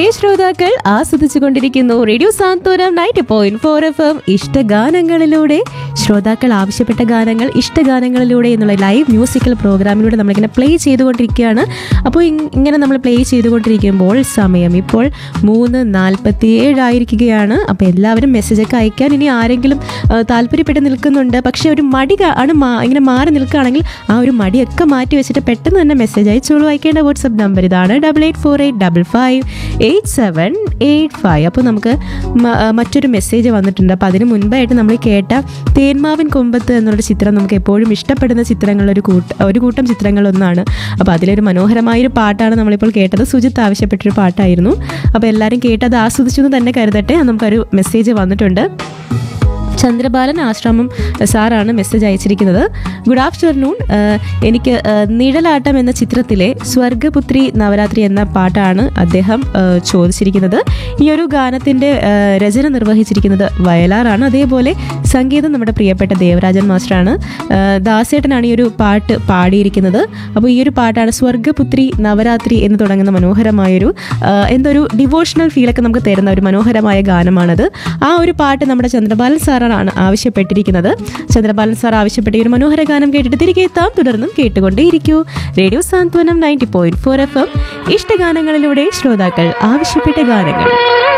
ശ്രോതാക്കൾ ആസ്വദിച്ചുകൊണ്ടിരിക്കുന്നു radio Santhwanam ninety point four F M ഇഷ്ടഗാനങ്ങളിലൂടെ ശ്രോതാക്കൾ ആവശ്യപ്പെട്ട ഗാനങ്ങൾ ഇഷ്ടഗാനങ്ങളിലൂടെ എന്നുള്ള ലൈവ് മ്യൂസിക്കൽ പ്രോഗ്രാമിലൂടെ നമ്മളിങ്ങനെ പ്ലേ ചെയ്തുകൊണ്ടിരിക്കുകയാണ് അപ്പോൾ ഇങ്- ഇങ്ങനെ നമ്മൾ പ്ലേ ചെയ്തുകൊണ്ടിരിക്കുമ്പോൾ സമയം ഇപ്പോൾ മൂന്ന് നാൽപ്പത്തി ഏഴായിരിക്കുകയാണ് അപ്പോൾ എല്ലാവരും മെസ്സേജൊക്കെ അയക്കാൻ ഇനി ആരെങ്കിലും ആ, താല്പര്യപ്പെട്ട് നിൽക്കുന്നുണ്ട് പക്ഷേ ഒരു മടി കാ- ആണ് മാ- ഇങ്ങനെ മാറി നിൽക്കുകയാണെങ്കിൽ ആ ഒരു മടിയൊക്കെ മാറ്റി വെച്ചിട്ട് പെട്ടെന്ന് തന്നെ മെസ്സേജ് അയച്ചോളൂ അയക്കേണ്ട വാട്സപ്പ് നമ്പർ ഇതാണ് double eight four eight double five eight seven eight five അപ്പോൾ നമുക്ക് മ- ആ, മറ്റൊരു മെസ്സേജ് വന്നിട്ടുണ്ട് അപ്പോൾ അതിന് മുൻപായിട്ട് നമ്മൾ കേട്ട തേന്മാവിൻ കൊമ്പത്ത് എന്നുള്ള ചിത്രം നമുക്ക് എപ്പോഴും ഇഷ്ടപ്പെടുന്ന ചിത്രങ്ങളിൽ ഒരു കൂട്ട ഒരു കൂട്ടം ചിത്രങ്ങളൊന്നാണ് അപ്പോൾ അതിലൊരു മനോഹരമായൊരു പാട്ടാണ് നമ്മളിപ്പോൾ കേട്ടത് സുജിത്ത് ആവശ്യപ്പെട്ടൊരു പാട്ടായിരുന്നു അപ്പോൾ എല്ലാവരും കേട്ടത് ആസ്വദിച്ചു എന്ന് തന്നെ കരുതട്ടെ നമുക്കൊരു മെസ്സേജ് വന്നിട്ടുണ്ട് ചന്ദ്രബാലൻ ആശ്രമം സാറാണ് മെസ്സേജ് അയച്ചിരിക്കുന്നത് ഗുഡ് ആഫ്റ്റർനൂൺ എനിക്ക് ആ, നിഴലാട്ടം എന്ന ചിത്രത്തിലെ സ്വർഗപുത്രി നവരാത്രി എന്ന പാട്ടാണ് അദ്ദേഹം ആ, ചോദിച്ചിരിക്കുന്നത് ഈ ഒരു ഗാനത്തിൻ്റെ ആ, രചന നിർവഹിച്ചിരിക്കുന്നത് വയലാറാണ് അതേപോലെ സംഗീതം നമ്മുടെ പ്രിയപ്പെട്ട ദേവരാജൻ മാസ്റ്ററാണ് ആ, ദാസേട്ടനാണ് ഈ ഒരു പാട്ട് പാടിയിരിക്കുന്നത് അപ്പോൾ ഈ ഒരു പാട്ടാണ് സ്വർഗപുത്രി നവരാത്രി എന്ന് തുടങ്ങുന്ന മനോഹരമായൊരു ആ, എന്തൊരു ഡിവോഷണൽ ഫീലൊക്കെ നമുക്ക് തരുന്ന ഒരു മനോഹരമായ ഗാനമാണത് ആ ഒരു പാട്ട് നമ്മുടെ ചന്ദ്രബാലൻ സാറാണ് ആവശ്യപ്പെട്ടിരിക്കുന്നത് ചന്ദ്രബാലൻ സാർ ആവശ്യപ്പെട്ട ഈ ഒരു മനോഹര ഗാനം കേട്ടിട്ട് തിരികെ എത്താം തുടർന്നും കേട്ടുകൊണ്ടേയിരിക്കൂ radio Santhwanam ninety point four F M ഇഷ്ടഗാനങ്ങളിലൂടെ ശ്രോതാക്കൾ ആവശ്യപ്പെട്ട ഗാനങ്ങൾ